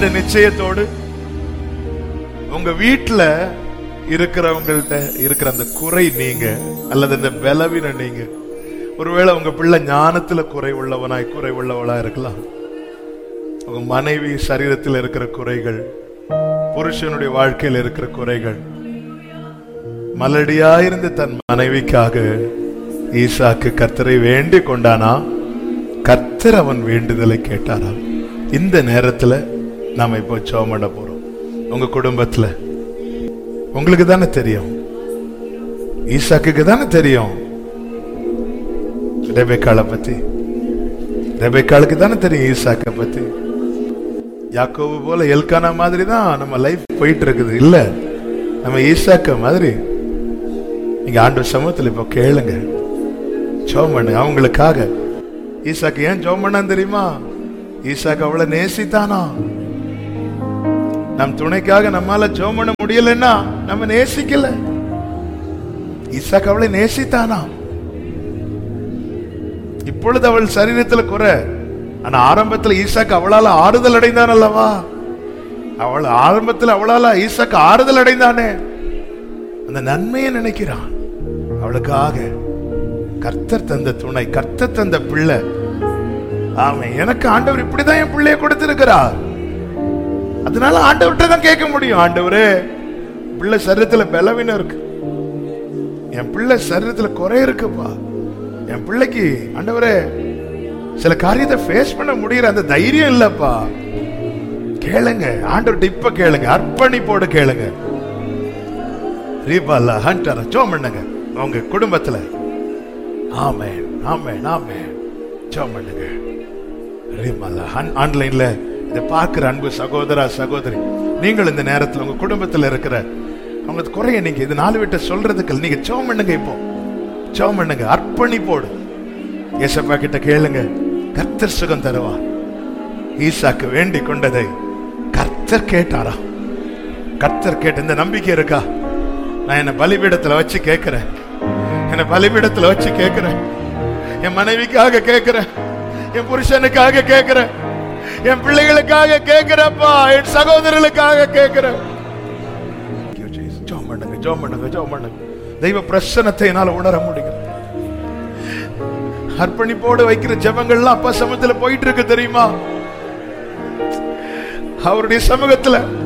இந்த நிச்சயத்தோடு உங்க வீட்டுல இருக்கிறவங்கள்ட்ட இருக்கிற அந்த குறை நீங்க அல்லது அந்த பலவீனம் நீங்க ஒருவேளை உங்க பிள்ளை ஞானத்துல குறை உள்ளவனாய் குறை உள்ளவளா இருக்கலாம் உங்க மனைவி சரீரத்தில் இருக்கிற குறைகள் புருஷனுடைய வாழ்க்கையில் இருக்கிற குறைகள் மலடியாயிருந்த தன் மனைவிக்காக ஈசாக்கு கர்த்தரை வேண்டிக் கொண்டானா கர்த்தர் அவன் வேண்டுதலை கேட்டாராம் இந்த நேரத்துல நாம இப்போ ஜெபம் பண்ண போறோம் உங்க குடும்பத்துல உங்களுக்கு தானே தெரியும் ஈசாக்குக்கு தானே தெரியும் ரெபேக்காளை பத்தி ரெபேக்காளுக்கு தானே தெரியும் ஈசாக்க பத்தி யாக்கோபு போல எல்கானா மாதிரி தான் நம்ம லைஃப் போயிட்டு இருக்குது இல்ல நம்ம ஈசாக்க மாதிரி நீங்க ஆண்டு சமூகத்தில் இப்போ கேளுங்க ஜோம் பண்ணுங்க அவங்களுக்காக ஈசாக்கு ஏன் ஜோம் பண்ணான்னு தெரியுமா ஈசாக்கு அவளை நேசித்தானா நம் துணைக்காக நம்மால ஜோம் பண்ண முடியலன்னா நம்ம நேசிக்கல ஈசாக்கு அவளை நேசித்தானா இப்பொழுது அவள் சரீரத்துல குறை ஆனா ஆரம்பத்துல ஈசாக்கு அவளால ஆறுதல் அடைந்தான் அல்லவா அவள் ஆரம்பத்துல அவளால ஈசாக்கு ஆறுதல் அடைந்தானே அந்த நன்மையை நினைக்கிறான் அவளுக்காக கர்த்தர் தந்த துணை கர்த்தர் தந்த பிள்ளை ஆமாம் எனக்கு ஆண்டவர் இப்படிதான் என் பிள்ளைய கொடுத்திருக்கிறார் அதனால ஆண்டவர்கிட்ட தான் கேட்க முடியும் ஆண்டவரே பிள்ளை சரீரத்துல பலவீனம் இருக்கு என் பிள்ளை சரீரத்துல குறை இருக்குப்பா என் பிள்ளைக்கு ஆண்டவரே சில காரியத்தை ஃபேஸ் பண்ண முடியற அந்த தைரியம் இல்லப்பா கேளுங்க ஆண்டவர்கிட்ட இப்ப கேளுங்க அர்ப்பணிப்போடு கேளுங்க ரீபாலா ஹண்டர் ஜோம் பண்ணுங்க உங்க குடும்பத்துல ஆமென் ஆமென் ஆமென் ஜோம் பண்ணுங்க ரீபாலா ஆன்லைன்ல இதை பார்க்கிற அன்பு சகோதரா சகோதரி நீங்கள் இந்த நேரத்தில் உங்க குடும்பத்தில் இருக்கிற அவங்க குறைய நீங்க இது நாலு விட்ட சொல்றதுக்கு நீங்க ஜோம் பண்ணுங்க இப்போ ஜோம் பண்ணுங்க அர்ப்பணிப்போடு ஏசப்பா கிட்ட கேளுங்க கர்த்தர் சுகம் தருவா ஈசாக்கு வேண்டிக் கொண்டதை கர்த்தர் கேட்டாரா கர்த்தர் கேட்ட இந்த நம்பிக்கை இருக்கா நான் என்ன பலிபீடத்துல வச்சு கேட்கிறேன் என்ன பலிபீடத்துல வச்சு கேட்கிறேன் என் மனைவிக்காக கேட்கிறேன் என் புருஷனுக்காக கேட்கிறேன் என் பிள்ளைகளுக்காக கேட்கிறப்பா என் சகோதரர்களுக்காக கேட்கிறேன் ஜோம் பண்ணுங்க ஜோம் பண்ணுங்க ஜோம் பண்ணுங்க தெய்வ பிரசனத்தை என்னால உணர முடியும் அர்ப்பணிப்போடு வைக்கிற ஜெபங்கள்லாம் அப்பா சமூகத்துல போயிட்டு இருக்கு தெரியுமா அவருடைய சமூகத்துல